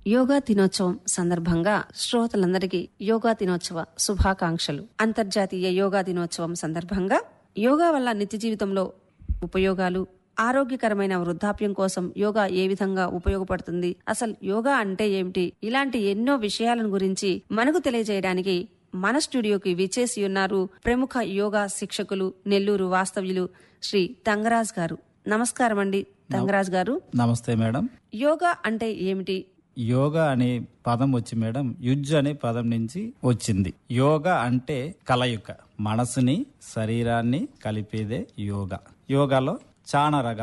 యోగా దినోత్సవం సందర్భంగా శ్రోతలందరికీ యోగా దినోత్సవ శుభాకాంక్షలు అంతర్జాతీయ యోగా దినోత్సవం సందర్భంగా యోగా వల్ల నిత్య జీవితంలో ఉపయోగాలు ఆరోగ్యకరమైన వృద్ధాప్యం కోసం యోగా ఏ విధంగా ఉపయోగపడుతుంది అసలు యోగా అంటే ఏమిటి ఇలాంటి ఎన్నో విషయాలను గురించి మనకు తెలియజేయడానికి మన స్టూడియోకి విచ్చేసి ఉన్నారు ప్రముఖ యోగా శిక్షకులు నెల్లూరు వాస్తవ్యులు శ్రీ తంగరాజ్ గారు నమస్కారం అండి తంగరాజ్ గారు నమస్తే మేడం యోగా అంటే ఏమిటి యోగా అనే పదం వచ్చి మేడం యుజ్ అనే పదం నుంచి వచ్చింది యోగా అంటే కలయిక మనసుని శరీరాన్ని కలిపేదే యోగా యోగాలో చాలా రకాలు